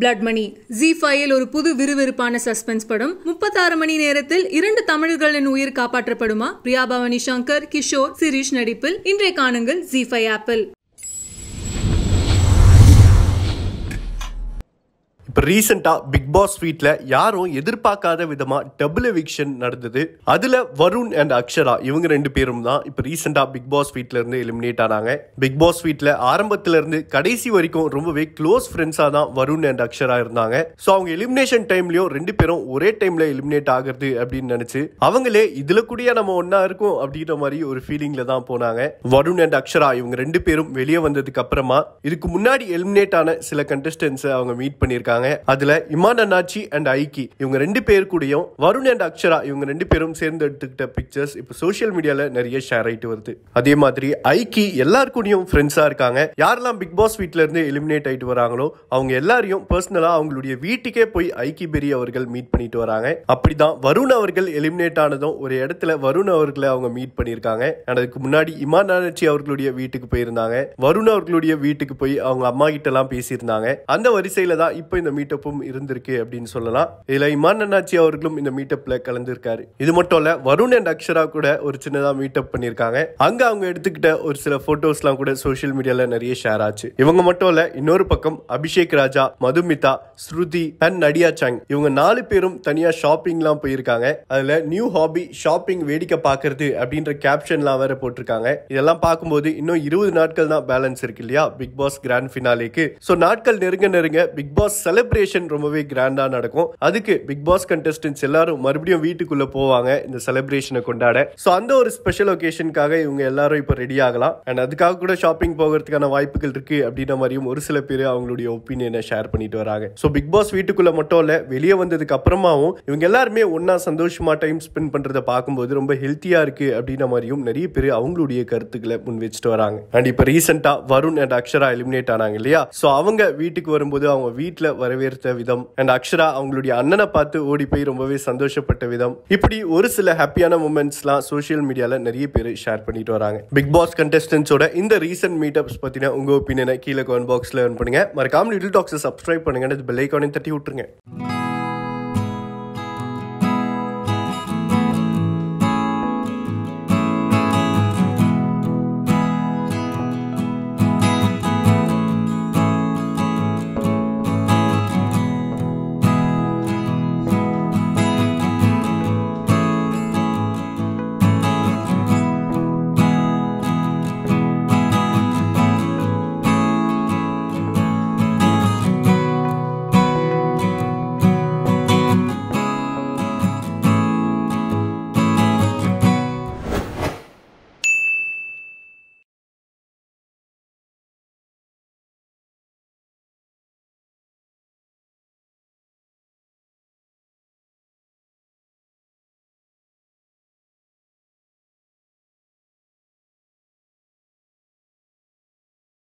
blood மணி G ஃபைவில் ஒரு புது விறுவிறுப்பான சஸ்பென்ஸ் படம் முப்பத்தாறு மணி நேரத்தில் இரண்டு தமிழர்களின் உயிர் காப்பாற்றப்படுமா பிரியா பவானி சங்கர் கிஷோர் சிரீஷ் நடிப்பில் இன்றைய காணுங்கள் ஜி ஃபைவ் ஆப்பிள் இப்போ ரீசெண்டாக பிக் பாஸ் வீட்டில் யாரும் எதிர்பார்க்காத விதமாக டபுள் எவிக்ஷன் நடந்தது அதில் வருண் அண்ட் அக்ஷரா இவங்க ரெண்டு பேரும் தான் இப்போ ரீசெண்டாக பிக் பாஸ் வீட்டில் இருந்து எலிமினேட் ஆனாங்க பிக் பாஸ் வீட்டில் ஆரம்பத்துல இருந்து கடைசி வரைக்கும் ரொம்பவே க்ளோஸ் ஃப்ரெண்ட்ஸாக தான் வருண் அண்ட் அக்ஷரா இருந்தாங்க ஸோ அவங்க எலிமினேஷன் டைம்லயும் ரெண்டு பேரும் ஒரே டைம்ல எலிமினேட் ஆகுறது அப்படின்னு நினைச்சு அவங்களே இதுல கூடயா நம்ம ஒன்னா இருக்கும் அப்படின்ற மாதிரி ஒரு ஃபீலிங்ல தான் போனாங்க வருண் அண்ட் அக்ஷரா இவங்க ரெண்டு பேரும் வெளியே வந்ததுக்கு அப்புறமா இதுக்கு முன்னாடி எலிமினேட் ஆன சில கண்டஸ்டன்ஸ் அவங்க மீட் பண்ணியிருக்காங்க அதுல இமான் அண்ணாச்சி அண்ட் ஐக்கி இவங்க ரெண்டு பேர் கூடயும் வருண் அண்ட் அக்ஷரா இவங்க ரெண்டு பேரும் சேர்ந்து எடுத்துக்கிட்ட பிக்சர்ஸ் இப்போ சோஷியல் மீடியால நிறைய ஷேர் ஆயிட்டு வருது அதே மாதிரி ஐக்கி எல்லார் கூடயும் ஃப்ரெண்ட்ஸா இருக்காங்க யாரெல்லாம் பிக் பாஸ் வீட்ல இருந்து எலிமினேட் ஆயிட்டு வராங்களோ அவங்க எல்லாரையும் பர்சனலா அவங்களுடைய வீட்டுக்கே போய் ஐக்கி பெரி அவர்கள் மீட் பண்ணிட்டு வராங்க அப்படிதான் வருண் அவர்கள் எலிமினேட் ஆனதும் ஒரு இடத்துல வருண் அவர்களை அவங்க மீட் பண்ணியிருக்காங்க And அதுக்கு முன்னாடி இமான் அண்ணாச்சி அவர்களுடைய வீட்டுக்கு போயிருந்தாங்க வருண் அவர்களுடைய வீட்டுக்கு போய் அவங்க அம்மா கிட்ட எல்லாம் பேசியிருந்தாங்க அந்த வரிசையில தான் இப்போ இந்த மீட்டப்பும் இருந்திருக்கு அப்படின்னு சொல்லலாம் இதுல இமான் அண்ணாச்சி அவர்களும் இந்த மீட்டப்ல கலந்துருக்காரு இது மட்டும் இல்ல வருண் அண்ட் அக்ஷரா கூட ஒரு சின்னதா மீட்டப் பண்ணிருக்காங்க அங்க அவங்க எடுத்துக்கிட்ட ஒரு சில போட்டோஸ்லாம் கூட சோஷியல் மீடியால நிறைய ஷேர் ஆச்சு இவங்க மட்டும் இல்ல இன்னொரு பக்கம் Abhishek Raja Madhumitha Shruti and Nadia Chang இவங்க நாலு பேரும் தனியா ஷாப்பிங்லாம் போயிருக்காங்க அதுல நியூ ஹாபி ஷாப்பிங் வேடிக்கை பார்க்கறது அப்படின்ற கேப்ஷன்லாம் வேற போட்டிருக்காங்க இதெல்லாம் பார்க்கும்போது இன்னும் இருபது நாட்கள் தான் பேலன்ஸ் இருக்கு இல்லையா பிக் பாஸ் கிராண்ட் ஃபினாலேக்கு ஸோ நாட்கள் நெருங்க நெருங்க பிக் பாஸ் செலிப்ரேஷன் ரொம்பவே கிராண்டா நடக்கும் அதுக்கு பிக் பாஸ் கண்டஸ்டன்ஸ் எல்லாரும் மறுபடியும் வீட்டுக்குள்ள போவாங்க இந்த செலிப்ரேஷனை கொண்டாட ஸோ அந்த ஒரு ஸ்பெஷல் ஒகேஷனுக்காக இவங்க எல்லாரும் இப்போ ரெடி ஆகலாம் அண்ட் அதுக்காக கூட ஷாப்பிங் போகிறதுக்கான வாய்ப்புகள் இருக்கு அப்படின்ற மாதிரியும் ஒரு சில பேர் அவங்களுடைய ஒப்பீனியனை ஷேர் பண்ணிட்டு வராங்க ஸோ பிக் பாஸ் வீட்டுக்குள்ள மட்டும் இல்ல வெளியே வந்ததுக்கு அப்புறமாவும் இவங்க எல்லாருமே ஒன்னா சந்தோஷமா டைம் ஸ்பெண்ட் பண்றதை பார்க்கும்போது ரொம்ப ஹெல்த்தியா இருக்கு அப்படின்ற மாதிரியும் நிறைய பேர் அவங்களுடைய கருத்துக்களை முன் வச்சுட்டு வராங்க அண்ட் இப்போ ரீசெண்டா வருண் அண்ட் அக்ஷரா எலிமினேட் ஆனாங்க இல்லையா ஸோ அவங்க வீட்டுக்கு வரும்போது அவங்க வீட்டில் வரவேற்ற விதம் அண்ட் அக்ஷரா அவங்களுடைய அண்ணனை பார்த்து ஓடி போய் ரொம்பவே சந்தோஷப்பட்ட விதம் இப்படி ஒரு சில ஹாப்பியான மூமெண்ட்ஸ்லாம் சோஷியல் மீடியால நிறைய பேர் ஷேர் பண்ணிட்டு வராங்க பிக் பாஸ் கண்டஸ்டன்ஸோட இந்த ரீசன்ட் மீட்டப்ஸ் பத்தின உங்க ஒப்பீனியனை கீழே கமெண்ட் பாக்ஸ்ல பண்ணுங்க மறக்காம லிட்டில் டாக்ஸை சப்ஸ்கிரைப் பண்ணுங்க பெல் ஐக்கானையும் தட்டி விட்டுருங்க